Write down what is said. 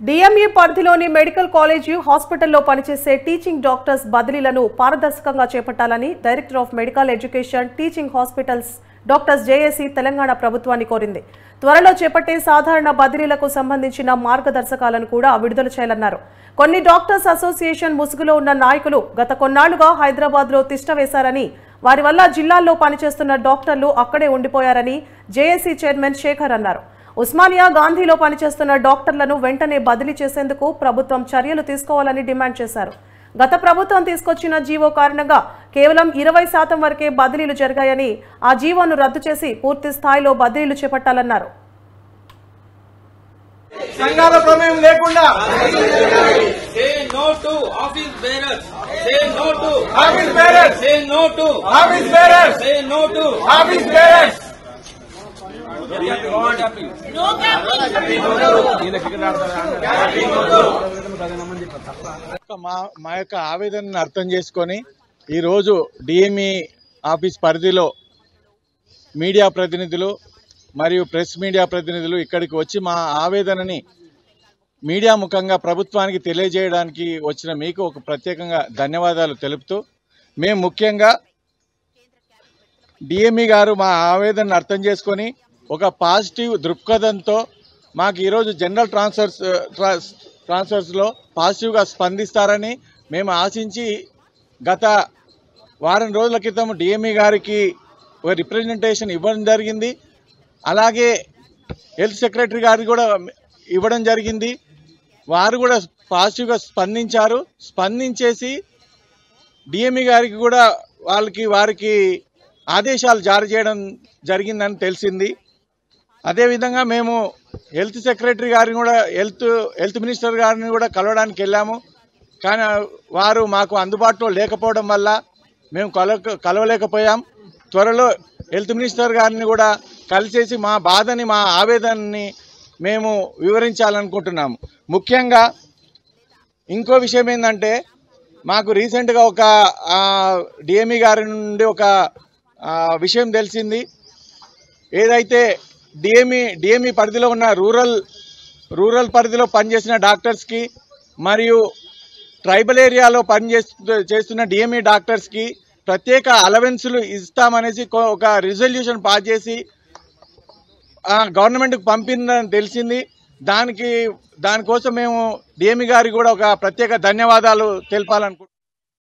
DME పరిధిలోని medical college హాస్పిటల్లో పనిచేసే టీచింగ్ డాక్టర్స్ బదిలీలను పారదర్శకంగా చేపట్టాలని director of medical education teaching hospitals doctors JAC Telangana ప్రభుత్వాన్ని కోరింది త్వరలో చేపట్టే సాధారణ బదిలీలకు సంబంధించిన మార్గదర్శకాలను కూడా విడుదల చేయాలన్నారు కొన్ని డాక్టర్స్ అసోసియేషన్ ముసుగులో ఉన్న నాయకులు గత కొన్నాళ్లుగా హైదరాబాద్లో తిష్ట వేశారని వారి వల్ల జిల్లాల్లో పనిచేస్తున్న డాక్టర్లు అక్కడే ఉండిపోయారని జేఏసీ చైర్మన్ శేఖర్ అన్నారు ఉస్మానియా గాంధీలో పనిచేస్తున్న డాక్టర్లను వెంటనే బదిలీ చేసేందుకు ప్రభుత్వం చర్యలు తీసుకోవాలని డిమాండ్ చేశారు గత ప్రభుత్వం తీసుకొచ్చిన జీవో కారణంగా కేవలం ఇరవై శాతం వరకే బదిలీలు జరిగాయని ఆ జీవోను రద్దు చేసి పూర్తి స్థాయిలో బదిలీలు చేపట్టాలన్నారు సంఘాల ప్రమేయం లేకుండా Say no to office bearers. Say no to office bearers Say no to office bearers Say no to office bearers యొక్క మా మా యొక్క ఆవేదనను అర్థం చేసుకొని ఈరోజు డిఎంఈ ఆఫీస్ పరిధిలో మీడియా ప్రతినిధులు మరియు ప్రెస్ మీడియా ప్రతినిధులు ఇక్కడికి వచ్చి మా ఆవేదనని మీడియా ముఖంగా ప్రభుత్వానికి తెలియజేయడానికి వచ్చిన మీకు ఒక ప్రత్యేకంగా ధన్యవాదాలు తెలుపుతూ మేము ముఖ్యంగా డిఎంఈ గారు మా ఆవేదనను అర్థం చేసుకొని ఒక పాజిటివ్ దృక్పథంతో మాకు ఈరోజు జనరల్ ట్రాన్స్ఫర్స్ ట్రాన్స్ ట్రాన్స్ఫర్స్లో పాజిటివ్గా స్పందిస్తారని మేము ఆశించి గత వారం రోజుల క్రితం డిఎంఈ గారికి ఒక రిప్రజెంటేషన్ ఇవ్వడం జరిగింది అలాగే హెల్త్ సెక్రటరీ గారికి కూడా ఇవ్వడం జరిగింది వారు కూడా పాజిటివ్గా స్పందించారు స్పందించేసి డిఎంఈ గారికి కూడా వాళ్ళకి వారికి ఆదేశాలు జారీ చేయడం జరిగిందని తెలిసింది అదేవిధంగా మేము హెల్త్ సెక్రటరీ గారిని కూడా హెల్త్ హెల్త్ మినిస్టర్ గారిని కూడా కలవడానికి వెళ్ళాము కానీ వారు మాకు అందుబాటులో లేకపోవడం వల్ల మేము కల కలవలేకపోయాం త్వరలో హెల్త్ మినిస్టర్ గారిని కూడా కలిసేసి మా బాధని మా ఆవేదనని మేము వివరించాలనుకుంటున్నాము ముఖ్యంగా ఇంకో విషయం ఏంటంటే మాకు రీసెంట్గా ఒక డిఎంఈ గారి నుండి ఒక ఆ, విషయం తెలిసింది ఏదైతే డిఎంఈ డిఎంఈ పరిధిలో ఉన్న రూరల్ రూరల్ పరిధిలో పనిచేసిన డాక్టర్స్కి మరియు ట్రైబల్ ఏరియాలో పనిచేస్తు చేస్తున్న డిఎంఈ డాక్టర్స్కి ప్రత్యేక అలవెన్సులు ఇస్తామనేసి కొ- ఒక రిజల్యూషన్ పాస్ చేసి గవర్నమెంట్కి పంపిందని తెలిసింది దానికి దానికోసం మేము డిఎంఈ గారికి కూడా ఒక ప్రత్యేక ధన్యవాదాలు తెలపాలనుకుంటున్నాం